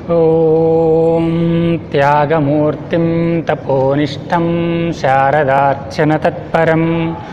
ॐ त्यागमूर्तिं तपोनिष्ठं शारदार्चनतत्परं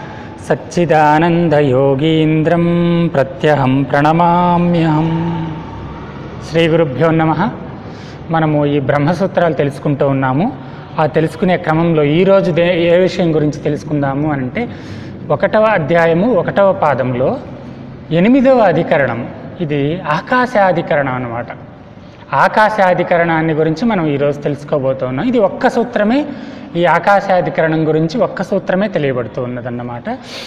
సచ్చిదానందయోగీంద్రం ప్రత్యహం ప్రణమామ్యహం శ్రీ గురుభ్యో నమ మనము ఈ బ్రహ్మసూత్రాలు తెలుసుకుంటూ ఉన్నాము ఆ తెలుసుకునే క్రమంలో ఈరోజు దే ఏ విషయం గురించి తెలుసుకుందాము అని అంటే ఒకటవ అధ్యాయము ఒకటవ పాదంలో ఎనిమిదవ అధికరణం ఇది ఆకాశాధికరణం అన్నమాట ఆకాశాధికరణాన్ని గురించి మనం ఈరోజు తెలుసుకోబోతున్నాం ఇది ఒక్క సూత్రమే ఈ ఆకాశాధికరణం గురించి ఒక్క సూత్రమే తెలియబడుతూ ఉన్నదన్నమాట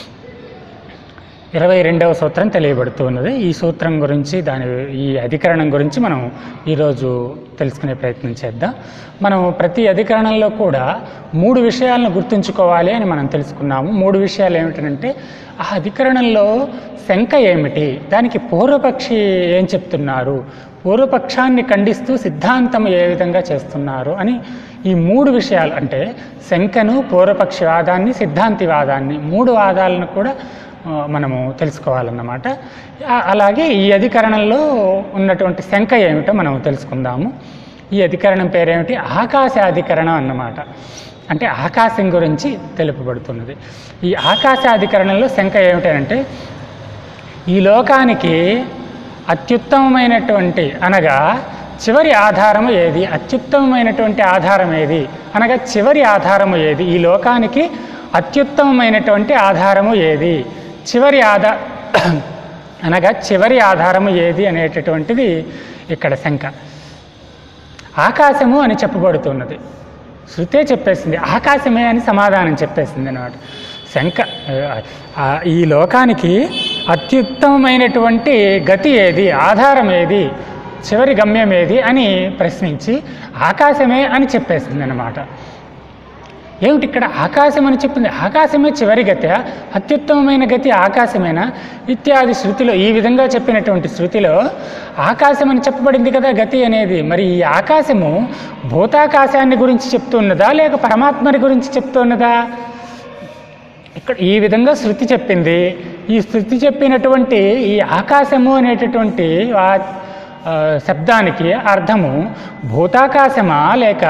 ఇరవై రెండవ సూత్రం తెలియబడుతూ ఉన్నది ఈ సూత్రం గురించి దాని ఈ అధికరణం గురించి మనం ఈరోజు తెలుసుకునే ప్రయత్నం చేద్దాం మనం ప్రతి అధికరణంలో కూడా మూడు విషయాలను గుర్తుంచుకోవాలి అని మనం తెలుసుకున్నాము మూడు విషయాలు ఏమిటంటే ఆ అధికరణంలో శంక ఏమిటి దానికి పూర్వపక్షి ఏం చెప్తున్నారు పూర్వపక్షాన్ని ఖండిస్తూ సిద్ధాంతం ఏ విధంగా చేస్తున్నారు అని ఈ మూడు విషయాలు అంటే శంకను పూర్వపక్షి వాదాన్ని సిద్ధాంతి వాదాన్ని మూడు వాదాలను కూడా ఆ, మనము తెలుసుకోవాలన్నమాట ఆ- అలాగే ఈ అధికరణంలో ఉన్నటువంటి శంక ఏమిటో మనం తెలుసుకుందాము ఈ అధికరణం పేరేమిటి ఆకాశాధికరణం అన్నమాట అంటే ఆకాశం గురించి తెలుపబడుతున్నది ఈ ఆకాశాధికరణంలో శంక ఏమిటంటే ఈ లోకానికి అత్యుత్తమమైనటువంటి అనగా చివరి ఆధారము ఏది అత్యుత్తమమైనటువంటి ఆధారం ఏది అనగా చివరి ఆధారము ఏది ఈ లోకానికి అత్యుత్తమమైనటువంటి ఆధారము ఏది చివరి ఆధా అనగా చివరి ఆధారము ఏది అనేటటువంటిది ఇక్కడ శంక ఆకాశము అని చెప్పబడుతున్నది శృతే చెప్పేసింది ఆకాశమే అని సమాధానం చెప్పేసింది అనమాట శంక ఆ, ఈ లోకానికి అత్యుత్తమమైనటువంటి గతి ఏది ఆధారం ఏది చివరి గమ్యం ఏది అని ప్రశ్నించి ఆకాశమే అని చెప్పేసింది అనమాట ఏమిటి ఇక్కడ ఆకాశం అని చెప్పింది ఆకాశమే చివరి గతి అత్యుత్తమమైన గతి ఆకాశమేనా ఇత్యాది శృతిలో ఈ విధంగా చెప్పినటువంటి శృతిలో ఆకాశం అని చెప్పబడింది కదా గతి అనేది మరి ఈ ఆకాశము భూతాకాశాన్ని గురించి చెప్తున్నదా లేక పరమాత్మని గురించి చెప్తున్నదా ఇక్కడ ఈ విధంగా శృతి చెప్పింది ఈ శృతి చెప్పినటువంటి ఈ ఆకాశము అనేటటువంటి ఆ ఆ, శబ్దానికి అర్థము భూతాకాశమా లేక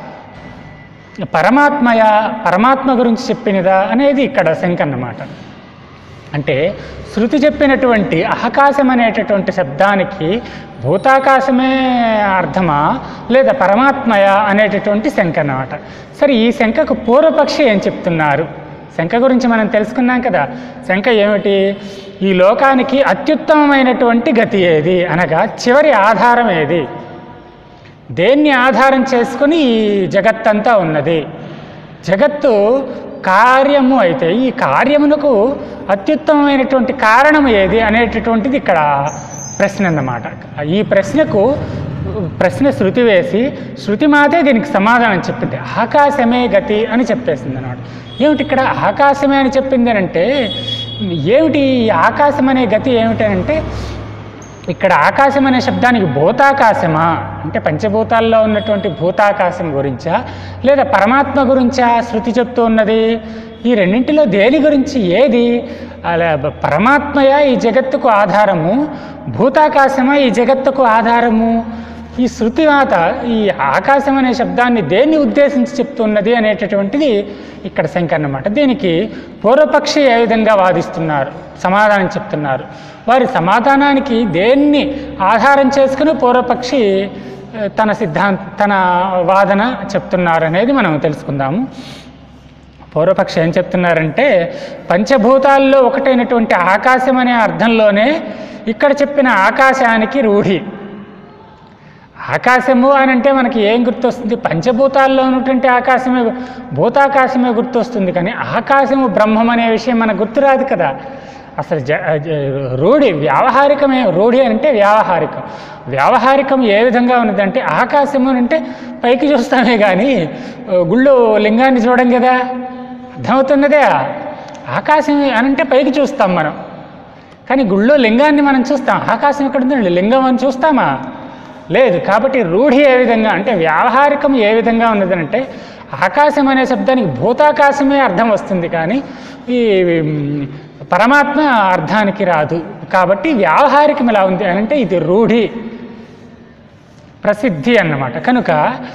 పరమాత్మయ పరమాత్మ గురించి చెప్పినదా అనేది ఇక్కడ శంక అన్నమాట అంటే శృతి చెప్పినటువంటి ఆకాశం అనేటటువంటి శబ్దానికి భూతాకాశమే అర్థమా లేదా పరమాత్మయ అనేటటువంటి శంక అన్నమాట సరే ఈ శంకకు పూర్వపక్షి ఏం చెప్తున్నారు శంక గురించి మనం తెలుసుకున్నాం కదా శంక ఏమిటి ఈ లోకానికి అత్యుత్తమమైనటువంటి గతి ఏది అనగా చివరి ఆధారం ఏది దేన్ని ఆధారం చేసుకుని ఈ జగత్తంతా ఉన్నది జగత్తు కార్యము అయితే ఈ కార్యమునకు అత్యుత్తమమైనటువంటి కారణం ఏది అనేటటువంటిది ఇక్కడ ప్రశ్న అన్నమాట ఈ ప్రశ్నకు ప్రశ్న శృతి వేసి శృతి మాతే దీనికి సమాధానం చెప్పింది ఆకాశమే గతి అని చెప్పేసింది అనమాట ఏమిటి ఇక్కడ ఆకాశమే అని చెప్పింది అని అంటే ఏమిటి ఈ ఆకాశం అనే గతి ఏమిటంటే ఇక్కడ ఆకాశం అనే శబ్దానికి భూతాకాశమా అంటే పంచభూతాల్లో ఉన్నటువంటి భూతాకాశం గురించా లేదా పరమాత్మ గురించా శృతి చెప్తూ ఉన్నది ఈ రెండింటిలో దేని గురించి ఏది అలా బ- పరమాత్మయా ఈ జగత్తుకు ఆధారము భూతాకాశమా ఈ జగత్తుకు ఆధారము ఈ శృతి మాత ఈ ఆకాశం అనే శబ్దాన్ని దేన్ని ఉద్దేశించి చెప్తున్నది అనేటటువంటిది ఇక్కడ శంక అన్నమాట దీనికి పూర్వపక్షి ఏ విధంగా వాదిస్తున్నారు సమాధానం చెప్తున్నారు వారి సమాధానానికి దేన్ని ఆధారం చేసుకుని పూర్వపక్షి ఆ, తన సిద్ధాంత తన వాదన చెప్తున్నారు అనేది మనం తెలుసుకుందాము పూర్వపక్షి ఏం చెప్తున్నారంటే పంచభూతాల్లో ఒకటైనటువంటి ఆకాశం అనే అర్థంలోనే ఇక్కడ చెప్పిన ఆకాశానికి రూఢి ఆకాశము అని అంటే మనకి ఏం గుర్తొస్తుంది పంచభూతాల్లో ఉన్నటువంటి ఆకాశమే భూతాకాశమే గుర్తొస్తుంది కానీ ఆకాశము బ్రహ్మం అనే విషయం మనకు గుర్తురాదు కదా అసలు జ జ- రూఢి వ్యావహారికమే రూఢి అంటే వ్యావహారికం వ్యావహారికం ఏ విధంగా ఉన్నదంటే ఆకాశము అని అంటే పైకి చూస్తామే కానీ గుళ్ళో లింగాన్ని చూడం కదా అర్థమవుతున్నదే ఆకాశం అని అంటే పైకి చూస్తాం మనం కానీ గుళ్ళో లింగాన్ని మనం చూస్తాం ఆకాశం ఎక్కడ ఉందండి లింగం అని చూస్తామా లేదు కాబట్టి రూఢి ఏ విధంగా అంటే వ్యావహారికం ఏ విధంగా ఉన్నదంటే ఆకాశం అనే శబ్దానికి భూతాకాశమే అర్థం వస్తుంది కానీ ఈ మ్, పరమాత్మ అర్థానికి రాదు కాబట్టి వ్యావహారికం ఎలా ఉంది అని అంటే ఇది రూఢి ప్రసిద్ధి అన్నమాట కనుక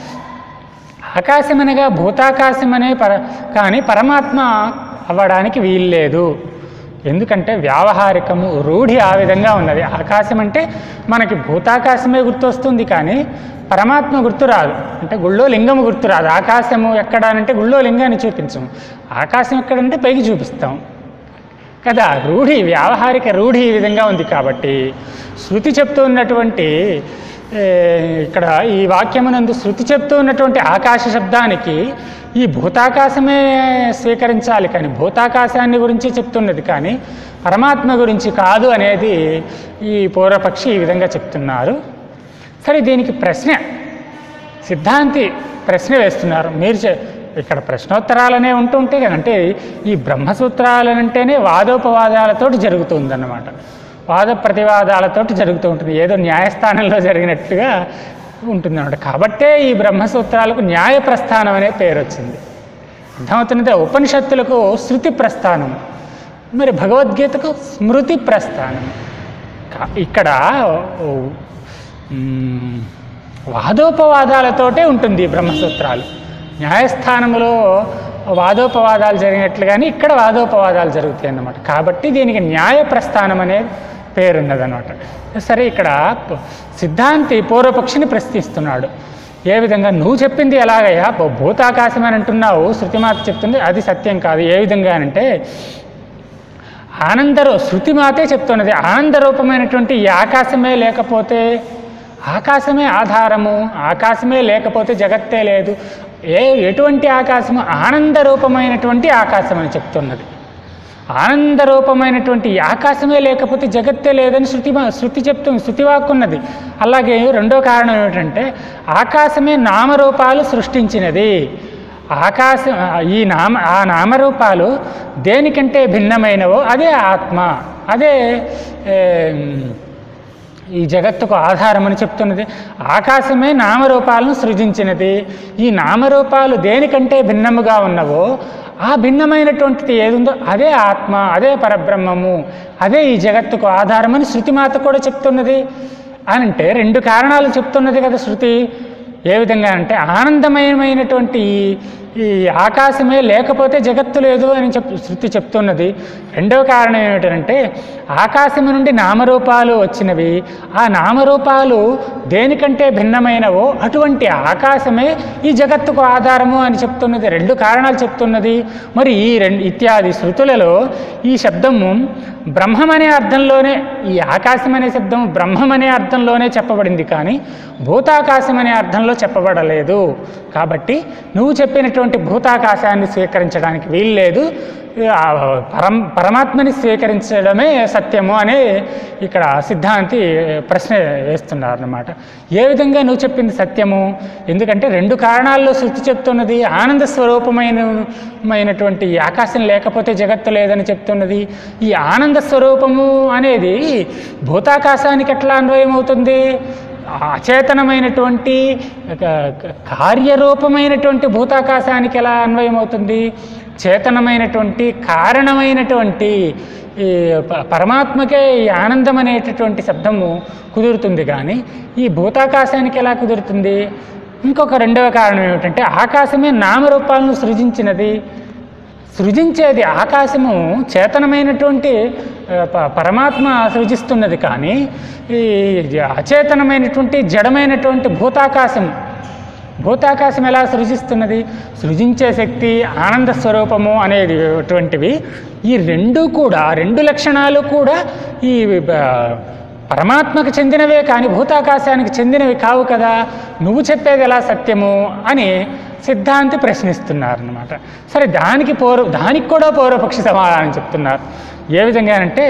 ఆకాశమనగా భూతాకాశమనే పర కానీ పరమాత్మ అవ్వడానికి వీల్లేదు ఎందుకంటే వ్యావహారికము రూఢి ఆ విధంగా ఉన్నది ఆకాశం అంటే మనకి భూతాకాశమే గుర్తొస్తుంది కానీ పరమాత్మ గుర్తు రాదు అంటే గుళ్ళో లింగము గుర్తు రాదు ఆకాశము ఎక్కడ అంటే గుళ్ళో లింగాన్ని చూపించము ఆకాశం ఎక్కడంటే పైకి చూపిస్తాం కదా రూఢి వ్యావహారిక రూఢి ఈ విధంగా ఉంది కాబట్టి శృతి చెప్తూ ఉన్నటువంటి ఏ, ఇక్కడ ఈ వాక్యమునందు శృతి చెప్తూ ఉన్నటువంటి ఆకాశ శబ్దానికి ఈ భూతాకాశమే స్వీకరించాలి కానీ భూతాకాశాన్ని గురించి చెప్తున్నది కానీ పరమాత్మ గురించి కాదు అనేది ఈ పూర్వపక్షి ఈ విధంగా చెప్తున్నారు సరే దీనికి ప్రశ్న సిద్ధాంతి ప్రశ్న వేస్తున్నారు మీరు చె- ఇక్కడ ప్రశ్నోత్తరాలనే ఉంటుంటే అంటే ఈ బ్రహ్మసూత్రాలనంటేనే వాదోపవాదాలతోటి జరుగుతుందన్నమాట వాద ప్రతివాదాలతోటి జరుగుతూ ఉంటుంది ఏదో న్యాయస్థానంలో జరిగినట్టుగా ఉంటుందన్నమాట కాబట్టే ఈ బ్రహ్మసూత్రాలకు న్యాయ ప్రస్థానం అనే పేరు వచ్చింది అర్థమవుతున్నదే ఉపనిషత్తులకు శృతి ప్రస్థానం మరి భగవద్గీతకు స్మృతి ప్రస్థానం కా- ఇక్కడ ఓ, మ్, వాదోపవాదాలతోటే ఉంటుంది ఈ బ్రహ్మసూత్రాలు న్యాయస్థానంలో వాదోపవాదాలు జరిగినట్లుగానే ఇక్కడ వాదోపవాదాలు జరుగుతాయి అన్నమాట కాబట్టి దీనికి న్యాయ ప్రస్థానం అనే పేరున్నదన్నమాట సరే ఇక్కడ ప- సిద్ధాంతి పూర్వపక్షిని ప్రశ్నిస్తున్నాడు ఏ విధంగా నువ్వు చెప్పింది ఎలాగయ్యా భూ- భూతాకాశం అని అంటున్నావు శృతిమాత చెప్తుంది అది సత్యం కాదు ఏ విధంగా అంటే ఆనందరూ శృతి మాతే చెప్తున్నది ఆనందరూపమైనటువంటి ఈ ఆకాశమే లేకపోతే ఆకాశమే ఆధారము ఆకాశమే లేకపోతే జగత్తే లేదు ఏ ఎటువంటి ఆకాశము ఆనందరూపమైనటువంటి ఆకాశం అని చెప్తున్నది ఆనందరూపమైనటువంటి ఈ ఆకాశమే లేకపోతే జగత్తే లేదని శృతి మా- శృతి చెప్తుంది శృతివాక్కున్నది అలాగే రెండో కారణం ఏమిటంటే ఆకాశమే నామరూపాలు సృష్టించినది ఆకాశం ఈ నామ ఆ నామరూపాలు దేనికంటే భిన్నమైనవో అదే ఆత్మ అదే ఏం, ఈ జగత్తుకు ఆధారం అని చెప్తున్నది ఆకాశమే నామరూపాలను సృజించినది ఈ నామరూపాలు దేనికంటే భిన్నముగా ఉన్నవో ఆ భిన్నమైనటువంటిది ఏదుందో అదే ఆత్మ అదే పరబ్రహ్మము అదే ఈ జగత్తుకు ఆధారమని శృతిమాత కూడా చెప్తున్నది అని అంటే రెండు కారణాలు చెప్తున్నది కదా శృతి ఏ విధంగా అంటే ఆనందమయమైనటువంటి ఈ- ఈ ఆకాశమే లేకపోతే జగత్తు లేదు అని చెప్ శృతి చెప్తున్నది రెండవ కారణం ఏమిటంటే ఆకాశము నుండి నామరూపాలు వచ్చినవి ఆ నామరూపాలు దేనికంటే భిన్నమైనవో అటువంటి ఆకాశమే ఈ జగత్తుకు ఆధారము అని చెప్తున్నది రెండు కారణాలు చెప్తున్నది మరి ఈ రెండు ఇత్యాది శృతులలో ఈ శబ్దము బ్రహ్మం అనే అర్థంలోనే ఈ ఆకాశం అనే శబ్దం బ్రహ్మం అనే అర్థంలోనే చెప్పబడింది కానీ భూతాకాశం అనే అర్థంలో చెప్పబడలేదు కాబట్టి నువ్వు చెప్పినటువంటి భూతాకాశాన్ని స్వీకరించడానికి వీల్లేదు ఆ పరం పరమాత్మని స్వీకరించడమే సత్యము అనే ఇక్కడ సిద్ధాంతి ప్రశ్న వేస్తున్నారు అన్నమాట ఏ విధంగా నువ్వు చెప్పింది సత్యము ఎందుకంటే రెండు కారణాల్లో శృతి చెప్తున్నది ఆనంద స్వరూపమైన మైనటువంటి ఈ ఆకాశం లేకపోతే జగత్తు లేదని చెప్తున్నది ఈ ఆనంద స్వరూపము అనేది భూతాకాశానికి ఎట్లా అన్వయం అవుతుంది అచేతనమైనటువంటి క- క- కార్యరూపమైనటువంటి భూతాకాశానికి ఎలా అన్వయం అవుతుంది చేతనమైనటువంటి కారణమైనటువంటి ఈ ప- పరమాత్మకే ఈ ఆనందం అనేటటువంటి శబ్దము కుదురుతుంది కానీ ఈ భూతాకాశానికి ఎలా కుదురుతుంది ఇంకొక రెండవ కారణం ఏమిటంటే ఆకాశమే నామరూపాలను సృజించినది సృజించేది ఆకాశము చేతనమైనటువంటి ఆ, ప- పరమాత్మ సృజిస్తున్నది కానీ ఈ అచేతనమైనటువంటి జడమైనటువంటి భూతాకాశం భూతాకాశం ఎలా సృజిస్తున్నది సృజించే శక్తి ఆనంద స్వరూపము అనేది అటువంటివి ఈ రెండు కూడా రెండు లక్షణాలు కూడా ఈ బ- పరమాత్మకు చెందినవే కానీ భూతాకాశానికి చెందినవి కావు కదా నువ్వు చెప్పేది ఎలా సత్యము అని సిద్ధాంతి ప్రశ్నిస్తున్నారన్నమాట సరే దానికి పూర్వ దానికి కూడా పూర్వపక్షి సమాధానం చెప్తున్నారు ఏ విధంగా అంటే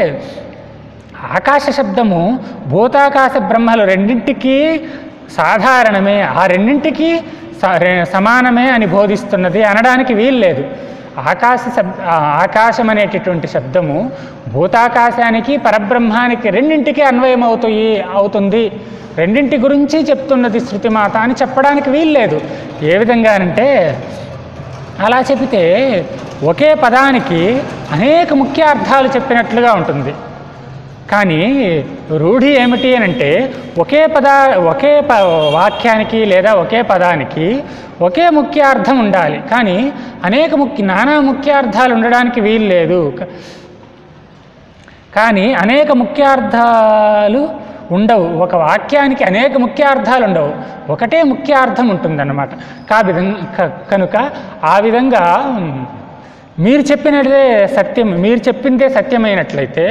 ఆకాశ శబ్దము భూతాకాశ బ్రహ్మలు రెండింటికి సాధారణమే ఆ రెండింటికి స- రె- సమానమే అని బోధిస్తున్నది అనడానికి వీల్లేదు ఆకాశ శబ్ ఆ ఆకాశం అనేటటువంటి శబ్దము భూతాకాశానికి పరబ్రహ్మానికి రెండింటికి అన్వయం అవుతాయి అవుతుంది రెండింటి గురించి చెప్తున్నది శృతిమాత అని చెప్పడానికి వీల్లేదు ఏ విధంగానంటే అలా చెబితే ఒకే పదానికి అనేక ముఖ్య అర్థాలు చెప్పినట్లుగా ఉంటుంది కానీ రూఢి ఏమిటి అని అంటే ఒకే పద ఒకే ప వాక్యానికి లేదా ఒకే పదానికి ఒకే ముఖ్యార్థం ఉండాలి కానీ అనేక ముఖ్య నానా ముఖ్యార్థాలు ఉండడానికి వీలు లేదు క- కానీ అనేక ముఖ్యార్థాలు ఉండవు ఒక వాక్యానికి అనేక ముఖ్యార్థాలు ఉండవు ఒకటే ముఖ్యార్థం ఉంటుందన్నమాట కా విధంగా క- కనుక ఆ విధంగా మ్, మీరు చెప్పినదే సత్యం మీరు చెప్పిందే సత్యమైనట్లయితే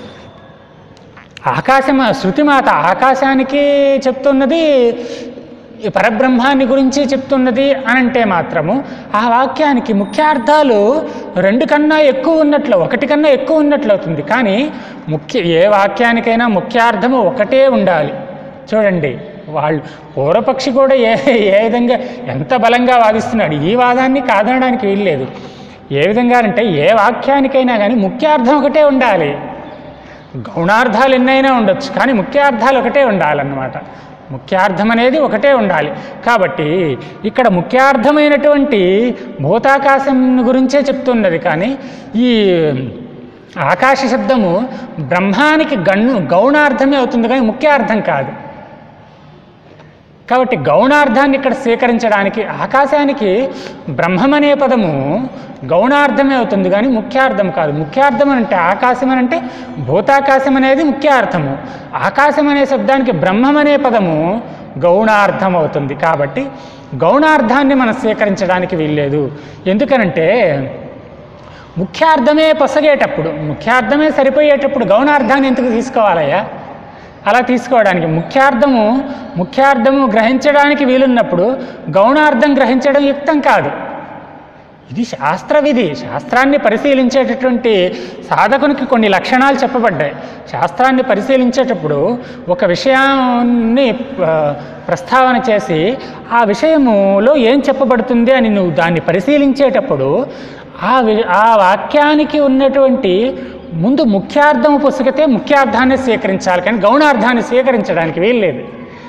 ఆకాశం శృతిమాత ఆకాశానికి చెప్తున్నది ఈ పరబ్రహ్మాన్ని గురించి చెప్తున్నది అని అంటే మాత్రము ఆ వాక్యానికి ముఖ్యార్థాలు రెండు కన్నా ఎక్కువ ఉన్నట్లు ఒకటి కన్నా ఎక్కువ ఉన్నట్లు అవుతుంది కానీ ముఖ్య ఏ వాక్యానికైనా ముఖ్యార్థము ఒకటే ఉండాలి చూడండి వాళ్ళు పూర్వపక్షి కూడా ఏ ఏ విధంగా ఎంత బలంగా వాదిస్తున్నాడు ఈ వాదాన్ని కాదనడానికి వీల్లేదు ఏ విధంగా అంటే ఏ వాక్యానికైనా కానీ ముఖ్యార్థం ఒకటే ఉండాలి గౌణార్థాలు ఎన్నైనా ఉండొచ్చు కానీ ముఖ్యార్థాలు ఒకటే ఉండాలన్నమాట ముఖ్యార్థం అనేది ఒకటే ఉండాలి కాబట్టి ఇక్కడ ముఖ్యార్థమైనటువంటి భూతాకాశం గురించే చెప్తున్నది కానీ ఈ ఆకాశ శబ్దము బ్రహ్మానికి గణ్ గౌణార్థమే అవుతుంది కానీ ముఖ్యార్థం కాదు కాబట్టి గౌణార్థాన్ని ఇక్కడ స్వీకరించడానికి ఆకాశానికి బ్రహ్మం అనే పదము గౌణార్థమే అవుతుంది కానీ ముఖ్యార్థం కాదు ముఖ్యార్థం అంటే ఆకాశం అని అంటే భూతాకాశం అనేది ముఖ్యార్థము ఆకాశం అనే శబ్దానికి బ్రహ్మం అనే పదము గౌణార్థం అవుతుంది కాబట్టి గౌణార్థాన్ని మనం స్వీకరించడానికి వీల్లేదు ఎందుకనంటే ముఖ్యార్థమే పొసగేటప్పుడు ముఖ్యార్థమే సరిపోయేటప్పుడు గౌణార్థాన్ని ఎందుకు తీసుకోవాలయ్యా అలా తీసుకోవడానికి ముఖ్యార్థము ముఖ్యార్థము గ్రహించడానికి వీలున్నప్పుడు గౌణార్థం గ్రహించడం యుక్తం కాదు ఇది శాస్త్ర విధి శాస్త్రాన్ని పరిశీలించేటటువంటి సాధకునికి కొన్ని లక్షణాలు చెప్పబడ్డాయి శాస్త్రాన్ని పరిశీలించేటప్పుడు ఒక విషయాన్ని ఆ, ప్రస్తావన చేసి ఆ విషయములో ఏం చెప్పబడుతుంది అని నువ్వు దాన్ని పరిశీలించేటప్పుడు ఆ వి ఆ వాక్యానికి ఉన్నటువంటి ముందు ముఖ్యార్థము పుస్తకతే ముఖ్యార్థాన్ని స్వీకరించాలి కానీ గౌణార్థాన్ని స్వీకరించడానికి వీల్లేదు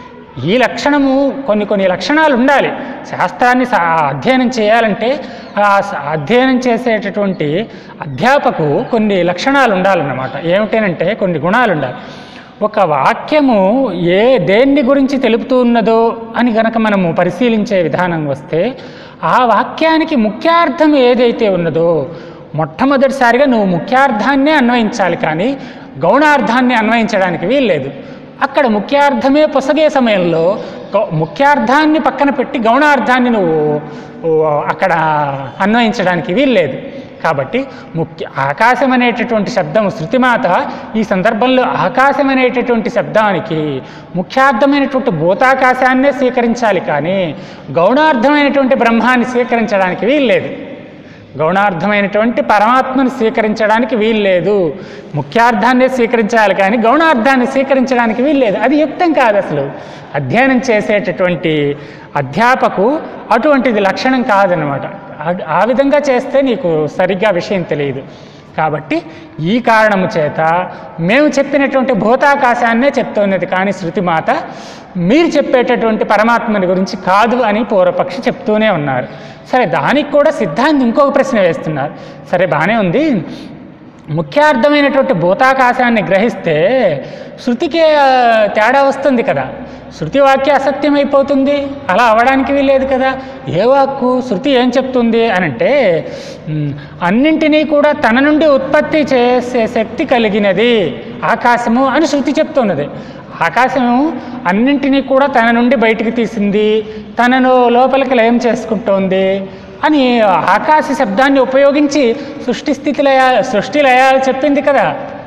ఈ లక్షణము కొన్ని కొన్ని లక్షణాలు ఉండాలి శాస్త్రాన్ని సా- అధ్యయనం చేయాలంటే ఆ స- అధ్యయనం చేసేటటువంటి అధ్యాపకు కొన్ని లక్షణాలు ఉండాలన్నమాట ఏమిటనంటే కొన్ని గుణాలు ఉండాలి ఒక వాక్యము ఏ దేన్ని గురించి తెలుపుతూ ఉన్నదో అని గనక మనము పరిశీలించే విధానం వస్తే ఆ వాక్యానికి ముఖ్యార్థం ఏదైతే ఉన్నదో మొట్టమొదటిసారిగా నువ్వు ముఖ్యార్థాన్నే అన్వయించాలి కానీ గౌణార్థాన్ని అన్వయించడానికి వీల్లేదు అక్కడ ముఖ్యార్థమే పొసగే సమయంలో గౌ- ముఖ్యార్థాన్ని పక్కన పెట్టి గౌణార్థాన్ని నువ్వు ఓ, అక్కడ అన్వయించడానికి వీల్లేదు కాబట్టి ముఖ్య ఆకాశం అనేటటువంటి శబ్దం శృతిమాత ఈ సందర్భంలో ఆకాశం అనేటటువంటి శబ్దానికి ముఖ్యార్థమైనటువంటి భూతాకాశాన్నే స్వీకరించాలి కానీ గౌణార్థమైనటువంటి బ్రహ్మాన్ని స్వీకరించడానికి వీల్లేదు గౌణార్థమైనటువంటి పరమాత్మను స్వీకరించడానికి వీల్లేదు ముఖ్యార్థాన్ని స్వీకరించాలి కానీ గౌణార్థాన్ని స్వీకరించడానికి వీల్లేదు అది యుక్తం కాదు అసలు అధ్యయనం చేసేటటువంటి అధ్యాపకు అటువంటిది లక్షణం కాదనమాట ఆ- ఆ విధంగా చేస్తే నీకు సరిగ్గా విషయం తెలియదు కాబట్టి ఈ కారణము చేత మేము చెప్పినటువంటి భూతాకాశాన్నే చెప్తున్నది కానీ శృతిమాత మీరు చెప్పేటటువంటి పరమాత్మని గురించి కాదు అని పూర్వపక్షి చెప్తూనే ఉన్నారు సరే దానికి కూడా సిద్ధాంతి ఇంకొక ప్రశ్న వేస్తున్నారు సరే బాగానే ఉంది ముఖ్యార్థమైనటువంటి భూతాకాశాన్ని గ్రహిస్తే శృతికి ఆ, తేడా వస్తుంది కదా శృతి వాక్య అసత్యమైపోతుంది అలా అవడానికి వీల్లేదు కదా ఏ వాక్కు శృతి ఏం చెప్తుంది అని అంటే మ్, అన్నింటినీ కూడా తన నుండి ఉత్పత్తి చేసే శక్తి కలిగినది ఆకాశము అని శృతి చెప్తున్నది ఆకాశము అన్నింటినీ కూడా తన నుండి బయటికి తీసింది తనను లోపలికి లయం చేసుకుంటోంది అని ఆకాశ శబ్దాన్ని ఉపయోగించి సృష్టి స్థితి లయ సృష్టి లయాలు చెప్పింది కదా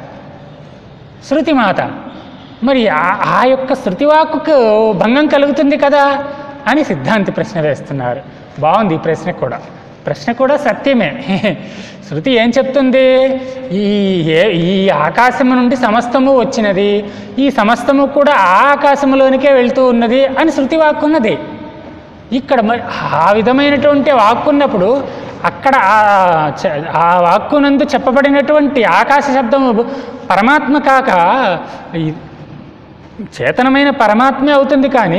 శృతిమాత మరి ఆ- ఆ యొక్క శృతివాక్కుకు భంగం కలుగుతుంది కదా అని సిద్ధాంతి ప్రశ్న వేస్తున్నారు బాగుంది ఈ ప్రశ్న కూడా ప్రశ్న కూడా సత్యమే శృతి ఏం చెప్తుంది ఈ ఏ- ఈ ఆకాశము నుండి సమస్తము వచ్చినది ఈ సమస్తము కూడా ఆ ఆకాశములోనికే వెళ్తూ ఉన్నది అని శృతి వాక్కున్నది ఇక్కడ మరి ఆ విధమైనటువంటి వాక్కున్నప్పుడు అక్కడ ఆ చ- ఆ వాక్కునందు చెప్పబడినటువంటి ఆకాశ శబ్దము పరమాత్మ కాక ఈ చేతనమైన పరమాత్మే అవుతుంది కానీ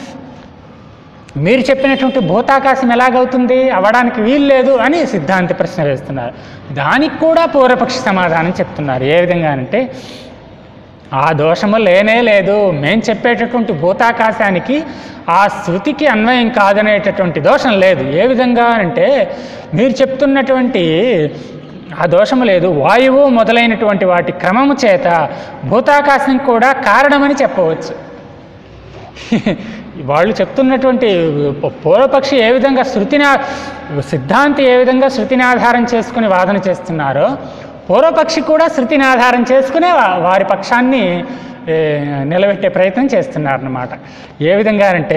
మీరు చెప్పినటువంటి భూతాకాశం ఎలాగవుతుంది అవ్వడానికి వీల్లేదు అని సిద్ధాంతి ప్రశ్న వేస్తున్నారు దానికి కూడా పూర్వపక్ష సమాధానం చెప్తున్నారు ఏ విధంగా అంటే ఆ దోషము లేనే లేదు మేం చెప్పేటటువంటి భూతాకాశానికి ఆ శృతికి అన్వయం కాదనేటటువంటి దోషం లేదు ఏ విధంగా అంటే మీరు చెప్తున్నటువంటి ఆ దోషము లేదు వాయువు మొదలైనటువంటి వాటి క్రమము చేత భూతాకాశం కూడా కారణమని చెప్పవచ్చు వాళ్ళు చెప్తున్నటువంటి పూర్వపక్షి ఏ విధంగా శృతిని ఆ- సిద్ధాంతి ఏ విధంగా శృతిని ఆధారం చేసుకుని వాదన చేస్తున్నారో పూర్వపక్షి కూడా శృతిని ఆధారం చేసుకునే వా- వారి పక్షాన్ని ఏ, నిలబెట్టే ప్రయత్నం చేస్తున్నారన్నమాట ఏ విధంగా అంటే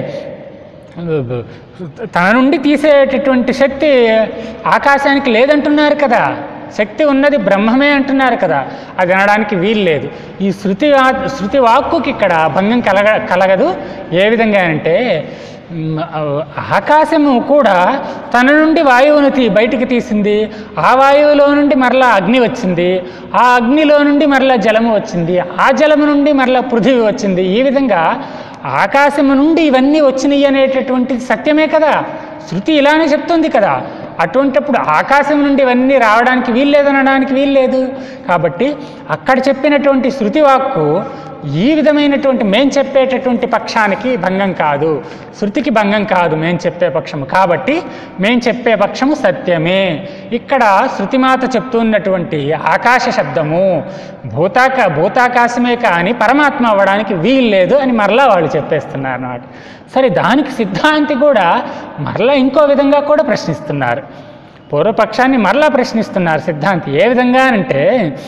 తన నుండి తీసేటటువంటి శక్తి ఆకాశానికి లేదంటున్నారు కదా శక్తి ఉన్నది బ్రహ్మమే అంటున్నారు కదా అది అనడానికి వీలు లేదు ఈ శృతి వా- శృతి వాక్కుకి ఇక్కడ భంగం కలగ కలగదు ఏ విధంగా అంటే మ్, ఆకాశము కూడా తన నుండి వాయువును తీ బయటికి తీసింది ఆ వాయువులో నుండి మరలా అగ్ని వచ్చింది ఆ అగ్నిలో నుండి మరలా జలము వచ్చింది ఆ జలము నుండి మరలా పృథివీ వచ్చింది ఈ విధంగా ఆకాశము నుండి ఇవన్నీ వచ్చినాయి అనేటటువంటిది సత్యమే కదా శృతి ఇలానే చెప్తుంది కదా అటువంటప్పుడు ఆకాశం నుండి ఇవన్నీ రావడానికి వీల్లేదనడానికి వీల్లేదు కాబట్టి అక్కడ చెప్పినటువంటి శృతి వాక్కు ఈ విధమైనటువంటి మేం చెప్పేటటువంటి పక్షానికి భంగం కాదు శృతికి భంగం కాదు మేం చెప్పే పక్షము కాబట్టి మేం చెప్పే పక్షము సత్యమే ఇక్కడ శృతిమాత చెప్తున్నటువంటి ఆకాశ శబ్దము భూతాక భూతాకాశమే కానీ పరమాత్మ అవ్వడానికి వీల్లేదు అని మరలా వాళ్ళు చెప్పేస్తున్నారు అన్నమాట సరే దానికి సిద్ధాంతి కూడా మరలా ఇంకో విధంగా కూడా ప్రశ్నిస్తున్నారు పూర్వపక్షాన్ని మరలా ప్రశ్నిస్తున్నారు సిద్ధాంతి ఏ విధంగా అంటే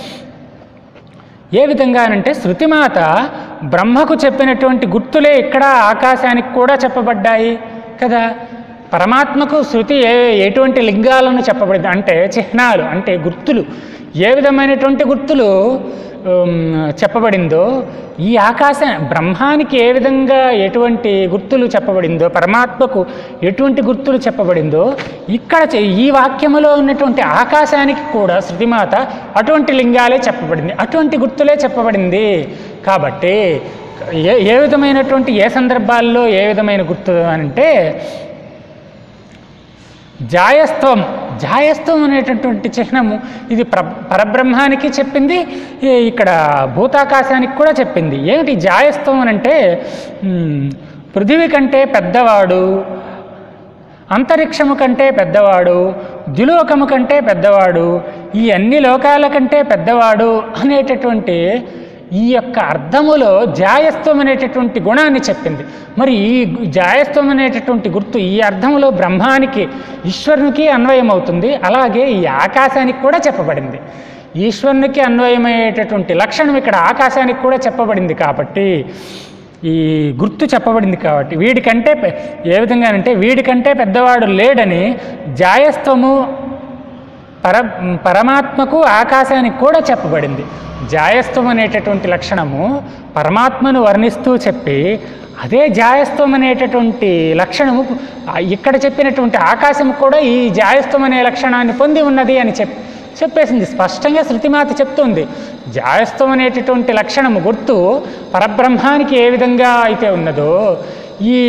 ఏ విధంగానంటే శృతిమాత బ్రహ్మకు చెప్పినటువంటి గుర్తులే ఇక్కడ ఆకాశానికి కూడా చెప్పబడ్డాయి కదా పరమాత్మకు శృతి ఏ ఎటువంటి లింగాలను చెప్పబడింది అంటే చిహ్నాలు అంటే గుర్తులు ఏ విధమైనటువంటి గుర్తులు ఉమ్, చెప్పబడిందో ఈ ఆకాశ బ్రహ్మానికి ఏ విధంగా ఎటువంటి గుర్తులు చెప్పబడిందో పరమాత్మకు ఎటువంటి గుర్తులు చెప్పబడిందో ఇక్కడ చె- ఈ వాక్యములో ఉన్నటువంటి ఆకాశానికి కూడా శృతిమాత అటువంటి లింగాలే చెప్పబడింది అటువంటి గుర్తులే చెప్పబడింది కాబట్టి ఏ ఏ విధమైనటువంటి ఏ సందర్భాల్లో ఏ విధమైన గుర్తు అంటే జాయస్త్వం జాయస్త్వం అనేటటువంటి చిహ్నము ఇది ప్ర పరబ్రహ్మానికి చెప్పింది ఈ- ఇక్కడ భూతాకాశానికి కూడా చెప్పింది ఏమిటి జాయస్త్వం అని అంటే మ్, పృథివీ కంటే పెద్దవాడు అంతరిక్షము కంటే పెద్దవాడు ద్యులోకము కంటే పెద్దవాడు ఈ అన్ని లోకాల కంటే పెద్దవాడు అనేటటువంటి ఈ యొక్క అర్థములో జాయస్త్వం అనేటటువంటి గుణాన్ని చెప్పింది మరి ఈ గు- జాయస్త్వం అనేటటువంటి గుర్తు ఈ అర్థములో బ్రహ్మానికి ఈశ్వరునికి అన్వయం అవుతుంది అలాగే ఈ ఆకాశానికి కూడా చెప్పబడింది ఈశ్వరునికి అన్వయమయ్యేటటువంటి లక్షణం ఇక్కడ ఆకాశానికి కూడా చెప్పబడింది కాబట్టి ఈ గుర్తు చెప్పబడింది కాబట్టి వీడికంటే పె- ఏ విధంగానంటే వీడికంటే పెద్దవాడు లేడని జాయస్త్వము పర పరమాత్మకు ఆకాశానికి కూడా చెప్పబడింది జాయస్త్వం అనేటటువంటి లక్షణము పరమాత్మను వర్ణిస్తూ చెప్పి అదే జాయస్త్వం అనేటటువంటి లక్షణము ఆ ఇక్కడ చెప్పినటువంటి ఆకాశం కూడా ఈ జాయస్త్వం అనే లక్షణాన్ని పొంది ఉన్నది అని చెప్ చెప్పేసింది స్పష్టంగా శృతిమాత చెప్తుంది జాయస్త్వం అనేటటువంటి లక్షణము గుర్తు పరబ్రహ్మానికి ఏ విధంగా అయితే ఉన్నదో ఈ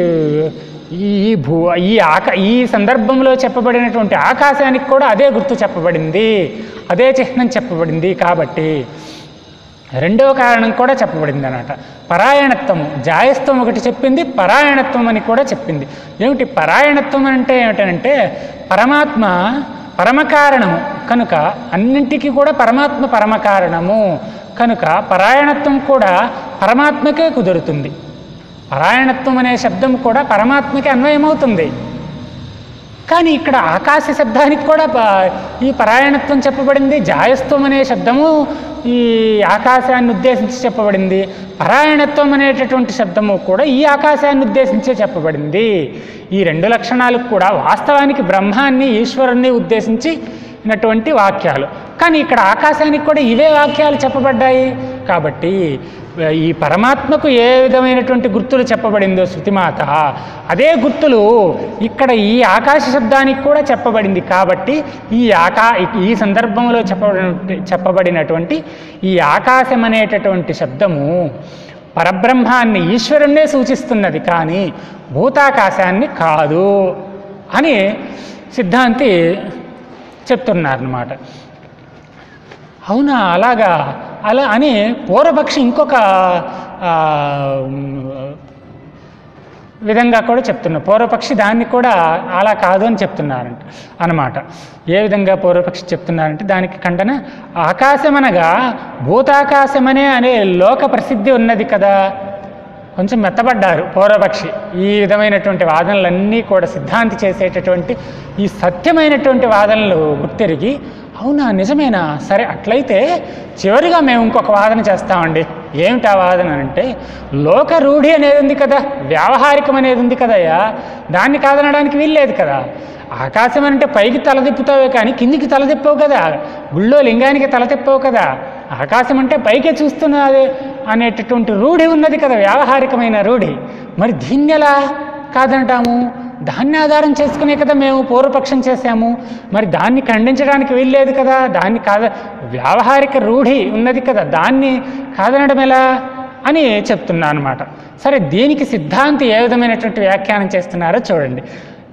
ఈ భూ ఈ ఆక ఈ సందర్భంలో చెప్పబడినటువంటి ఆకాశానికి కూడా అదే గుర్తు చెప్పబడింది అదే చిహ్నం చెప్పబడింది కాబట్టి రెండవ కారణం కూడా చెప్పబడింది అన్నమాట పరాయణత్వము జాయస్త్వం ఒకటి చెప్పింది పరాయణత్వం అని కూడా చెప్పింది ఏమిటి పరాయణత్వం అంటే ఏమిటంటే పరమాత్మ పరమకారణము కనుక అన్నింటికీ కూడా పరమాత్మ పరమకారణము కనుక పరాయణత్వం కూడా పరమాత్మకే కుదురుతుంది పరాయణత్వం అనే శబ్దం కూడా పరమాత్మకి అన్వయమవుతుంది కానీ ఇక్కడ ఆకాశ శబ్దానికి కూడా ప- ఈ పరాయణత్వం చెప్పబడింది జాయస్త్వం అనే శబ్దము ఈ ఆకాశాన్ని ఉద్దేశించి చెప్పబడింది పరాయణత్వం అనేటటువంటి శబ్దము కూడా ఈ ఆకాశాన్ని ఉద్దేశించే చెప్పబడింది ఈ రెండు లక్షణాలకు కూడా వాస్తవానికి బ్రహ్మాన్ని ఈశ్వరుణ్ణి ఉద్దేశించినటువంటి వాక్యాలు కానీ ఇక్కడ ఆకాశానికి కూడా ఇవే వాక్యాలు చెప్పబడ్డాయి కాబట్టి ఈ పరమాత్మకు ఏ విధమైనటువంటి గుర్తులు చెప్పబడిందో శృతిమాత అదే గుర్తులు ఇక్కడ ఈ ఆకాశ శబ్దానికి కూడా చెప్పబడింది కాబట్టి ఈ ఆకా ఈ సందర్భంలో చెప్పబడిన చెప్పబడినటువంటి ఈ ఆకాశం అనేటటువంటి శబ్దము పరబ్రహ్మాన్ని ఈశ్వరుణ్ణే సూచిస్తున్నది కానీ భూతాకాశాన్ని కాదు అని సిద్ధాంతి చెప్తున్నారన్నమాట అవునా అలాగా అలా అని పూర్వపక్షి ఇంకొక ఆ, విధంగా కూడా చెప్తున్నారు పూర్వపక్షి దాన్ని కూడా అలా కాదు అని చెప్తున్నారంట అనమాట ఏ విధంగా పూర్వపక్షి చెప్తున్నారంటే దానికి ఖండన ఆకాశమనగా భూతాకాశమనే అనే లోక ప్రసిద్ధి ఉన్నది కదా కొంచెం మెత్తబడ్డారు పూర్వపక్షి ఈ విధమైనటువంటి వాదనలన్నీ కూడా సిద్ధాంతి చేసేటటువంటి ఈ సత్యమైనటువంటి వాదనలు గుర్తెరిగి అవునా నిజమేనా సరే అట్లయితే చివరిగా మేము ఇంకొక వాదన చేస్తామండి ఏమిటి ఆ వాదన అంటే లోక రూఢి అనేది ఉంది కదా వ్యావహారికం అనేది ఉంది కదయ్యా దాన్ని కాదనడానికి వీల్లేదు కదా ఆకాశం అంటే పైకి తల తిప్పుతావే కానీ కిందికి తల తిప్పవు కదా గుళ్ళో లింగానికి తల తిప్పవు కదా ఆకాశం అంటే పైకే చూస్తున్నది అనేటటువంటి రూఢి ఉన్నది కదా వ్యావహారికమైన రూఢి మరి దీన్ని ఎలా కాదంటాము దాన్ని ఆధారం చేసుకునే కదా మేము పూర్వపక్షం చేశాము మరి దాన్ని ఖండించడానికి వీల్లేదు కదా దాన్ని కాద వ్యావహారిక రూఢి ఉన్నది కదా దాన్ని కాదనడం ఎలా అని చెప్తున్నా అనమాట సరే దీనికి సిద్ధాంతి ఏ విధమైనటువంటి వ్యాఖ్యానం చేస్తున్నారో చూడండి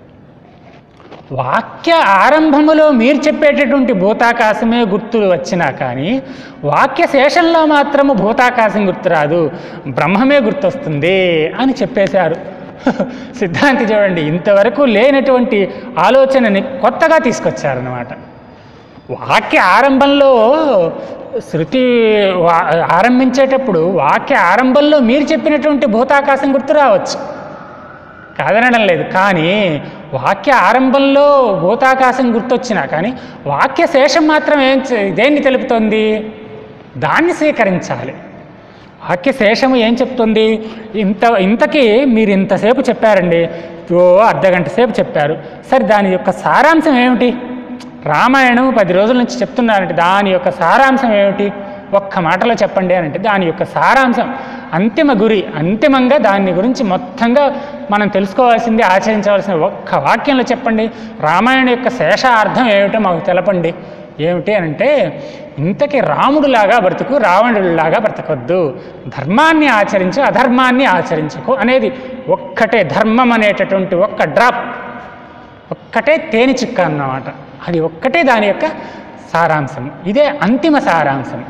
వాక్య ఆరంభములో మీరు చెప్పేటటువంటి భూతాకాశమే గుర్తులు వచ్చినా కానీ వాక్య శేషంలో మాత్రము భూతాకాశం గుర్తురాదు బ్రహ్మమే గుర్తొస్తుంది అని చెప్పేశారు సిద్ధాంతి చూడండి ఇంతవరకు లేనటువంటి ఆలోచనని కొత్తగా తీసుకొచ్చారన్నమాట వాక్య ఆరంభంలో శృతి వా- ఆరంభించేటప్పుడు వాక్య ఆరంభంలో మీరు చెప్పినటువంటి భూతాకాశం గుర్తు రావచ్చు కాదనడం లేదు కానీ వాక్య ఆరంభంలో భూతాకాశం గుర్తొచ్చినా కానీ వాక్య శేషం మాత్రం ఏం చే- దేన్ని తెలుపుతోంది దాన్ని స్వీకరించాలి వాక్య శేషము ఏం చెప్తుంది ఇంత ఇంతకీ మీరు ఇంతసేపు చెప్పారండి ఓ అర్ధగంట సేపు చెప్పారు సరే దాని యొక్క సారాంశం ఏమిటి రామాయణం పది రోజుల నుంచి చెప్తున్నారంటే దాని యొక్క సారాంశం ఏమిటి ఒక్క మాటలో చెప్పండి అని అంటే దాని యొక్క సారాంశం అంతిమ గురి అంతిమంగా దాని గురించి మొత్తంగా మనం తెలుసుకోవాల్సింది ఆచరించవలసిన ఒక్క వాక్యంలో చెప్పండి రామాయణ యొక్క శేష అర్థం ఏమిటో మాకు తెలపండి ఏమిటి అని అంటే ఇంతకీ రాముడులాగా బ్రతుకు రావణుడిలాగా బ్రతకొద్దు ధర్మాన్ని ఆచరించు అధర్మాన్ని ఆచరించకు అనేది ఒక్కటే ధర్మం అనేటటువంటి ఒక్క డ్రాప్ ఒక్కటే తేనె చుక్క అన్నమాట అది ఒక్కటే దాని యొక్క సారాంశం ఇదే అంతిమ సారాంశం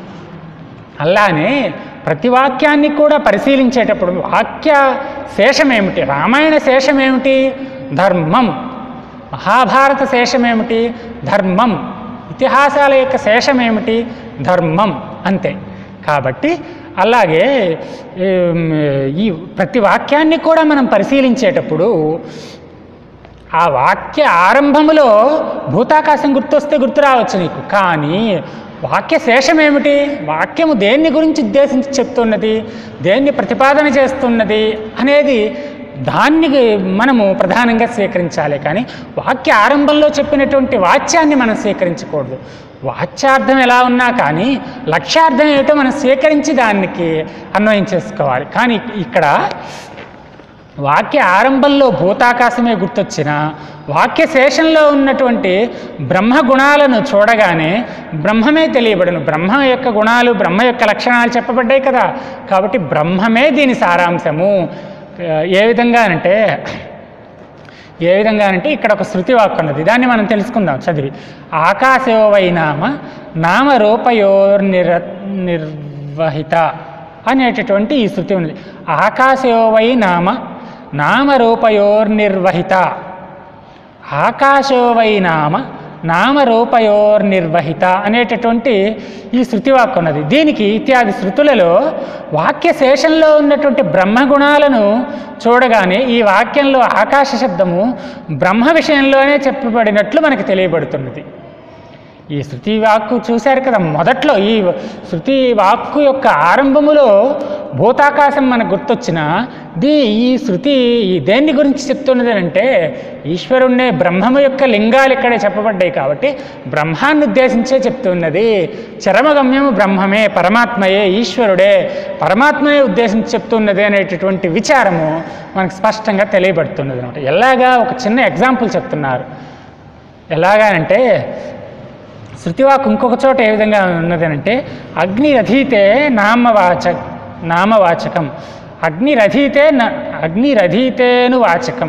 అలానే ప్రతి వాక్యాన్ని కూడా పరిశీలించేటప్పుడు వాక్య శేషం ఏమిటి రామాయణ శేషం ఏమిటి ధర్మం మహాభారత శేషం ఏమిటి ధర్మం ఇతిహాసాల యొక్క శేషం ఏమిటి ధర్మం అంతే కాబట్టి అలాగే ఏం, ఈ ప్రతి వాక్యాన్ని కూడా మనం పరిశీలించేటప్పుడు ఆ వాక్య ఆరంభములో భూతాకాశం గుర్తొస్తే గుర్తు రావచ్చు నీకు కానీ వాక్య శేషం ఏమిటి వాక్యము దేన్ని గురించి ఉద్దేశించి చెప్తున్నది దేన్ని ప్రతిపాదన చేస్తున్నది అనేది దాన్ని మనము ప్రధానంగా స్వీకరించాలి కానీ వాక్య ఆరంభంలో చెప్పినటువంటి వాచ్యాన్ని మనం స్వీకరించకూడదు వాచ్యార్థం ఎలా ఉన్నా కానీ లక్ష్యార్థం ఏమిటో మనం స్వీకరించి దానికి అన్వయం చేసుకోవాలి కానీ ఇక్కడ వాక్య ఆరంభంలో భూతాకాశమే గుర్తొచ్చిన వాక్య శేషంలో ఉన్నటువంటి బ్రహ్మ గుణాలను చూడగానే బ్రహ్మమే తెలియబడును బ్రహ్మ యొక్క గుణాలు బ్రహ్మ యొక్క లక్షణాలు చెప్పబడ్డాయి కదా కాబట్టి బ్రహ్మమే దీని సారాంశము ఏ విధంగా అంటే ఏ విధంగా అంటే ఇక్కడ ఒక శృతి వాక్కు ఉన్నది దాన్ని మనం తెలుసుకుందాం చదివి ఆకాశోవై నామ నామరూపయోర్నిర నిర్వహిత అనేటటువంటి ఈ శృతి ఉన్నది ఆకాశోవై నామ నామరూపయోర్నిర్వహిత ఆకాశోవై నామ నామరూపయోర్నిర్వహిత అనేటటువంటి ఈ శృతివాక్కు ఉన్నది దీనికి ఇత్యాది శృతులలో వాక్య శేషంలో ఉన్నటువంటి బ్రహ్మగుణాలను చూడగానే ఈ వాక్యంలో ఆకాశ శబ్దము బ్రహ్మ విషయంలోనే చెప్పబడినట్లు మనకు తెలియబడుతున్నది ఈ శృతి వాక్కు చూశారు కదా మొదట్లో ఈ శృతి వాక్కు యొక్క ఆరంభములో భూతాకాశం మనకు గుర్తొచ్చిన దీ ఈ శృతి ఈ దేన్ని గురించి చెప్తున్నది అంటే ఈశ్వరుణ్ణే బ్రహ్మము యొక్క లింగాలు ఇక్కడే చెప్పబడ్డాయి కాబట్టి బ్రహ్మాన్ని ఉద్దేశించే చెప్తున్నది చరమగమ్యము బ్రహ్మమే పరమాత్మయే ఈశ్వరుడే పరమాత్మనే ఉద్దేశించి చెప్తున్నది అనేటటువంటి విచారము మనకు స్పష్టంగా తెలియబడుతున్నది అనమాట ఎలాగా ఒక చిన్న ఎగ్జాంపుల్ చెప్తున్నారు ఎలాగానంటే శృతివాక్ ఇంకొక చోట ఏ విధంగా ఉన్నదనంటే అగ్నిరథీతే నామవాచ నామవాచకం అగ్నిరథీతే న అగ్నిరథీతేను వాచకం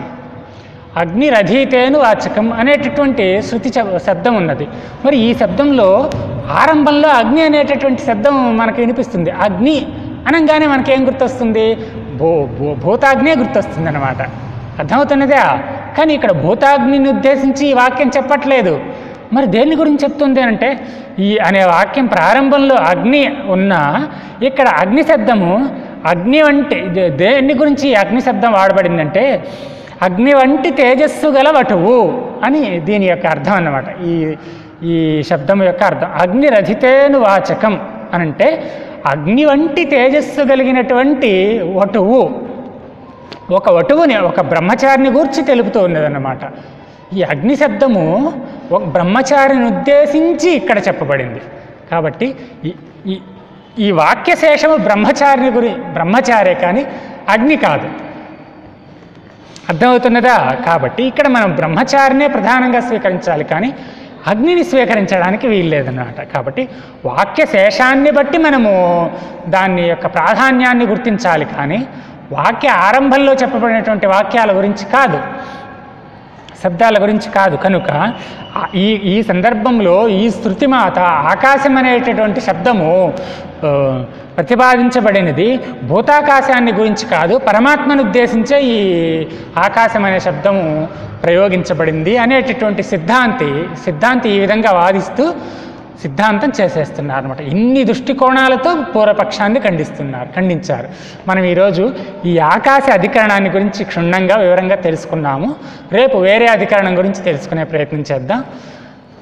అగ్నిరథీతేను వాచకం అనేటటువంటి శృతి శ- శబ్దం ఉన్నది మరి ఈ శబ్దంలో ఆరంభంలో అగ్ని అనేటటువంటి శబ్దం మనకు వినిపిస్తుంది అగ్ని అనగానే మనకేం గుర్తొస్తుంది భూ భూ భూతాగ్నే గుర్తొస్తుంది అనమాట అర్థమవుతున్నదా కానీ ఇక్కడ భూతాగ్నిని ఉద్దేశించి ఈ వాక్యం చెప్పట్లేదు మరి దేని గురించి చెప్తుంది అంటే ఈ అనే వాక్యం ప్రారంభంలో అగ్ని ఉన్నా ఇక్కడ అగ్ని శబ్దము అగ్ని వంటి దే- దేని గురించి ఈ అగ్ని శబ్దం వాడబడిందంటే అగ్ని వంటి తేజస్సు గల వటువు అని దీని యొక్క అర్థం అన్నమాట ఈ ఈ శబ్దం యొక్క అర్థం అగ్ని రథితేను వాచకం అని అంటే అగ్ని వంటి తేజస్సు కలిగినటువంటి వటువు ఒక వటువుని ఒక బ్రహ్మచారిని గూర్చి తెలుపుతూ ఉన్నదన్నమాట ఈ అగ్ని శబ్దము ఒక బ్రహ్మచారిని ఉద్దేశించి ఇక్కడ చెప్పబడింది కాబట్టి ఈ- ఈ ఈ వాక్యశేషము బ్రహ్మచారిని గురి బ్రహ్మచారే కానీ అగ్ని కాదు అర్థమవుతున్నదా కాబట్టి ఇక్కడ మనం బ్రహ్మచారినే ప్రధానంగా స్వీకరించాలి కానీ అగ్నిని స్వీకరించడానికి వీల్లేదన్నమాట కాబట్టి వాక్య శేషాన్ని బట్టి మనము దాని యొక్క ప్రాధాన్యాన్ని గుర్తించాలి కానీ వాక్య ఆరంభంలో చెప్పబడినటువంటి వాక్యాల గురించి కాదు శబ్దాల గురించి కాదు కనుక ఆ- ఈ ఈ సందర్భంలో ఈ శృతిమాత ఆకాశం అనేటటువంటి శబ్దము ఆ, ప్రతిపాదించబడినది భూతాకాశాన్ని గురించి కాదు పరమాత్మను ఉద్దేశించే ఈ ఆకాశం అనే శబ్దము ప్రయోగించబడింది అనేటటువంటి సిద్ధాంతి సిద్ధాంతి ఈ విధంగా వాదిస్తూ సిద్ధాంతం చేసేస్తున్నారు అనమాట ఇన్ని దృష్టికోణాలతో పూర్వపక్షాన్ని ఖండిస్తున్నారు ఖండించారు మనం ఈరోజు ఈ ఆకాశ అధికరణాన్ని గురించి క్షుణ్ణంగా వివరంగా తెలుసుకున్నాము రేపు వేరే అధికరణం గురించి తెలుసుకునే ప్రయత్నం చేద్దాం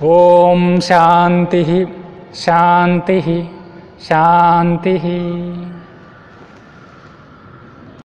ఓం శాంతి శాంతి శాంతి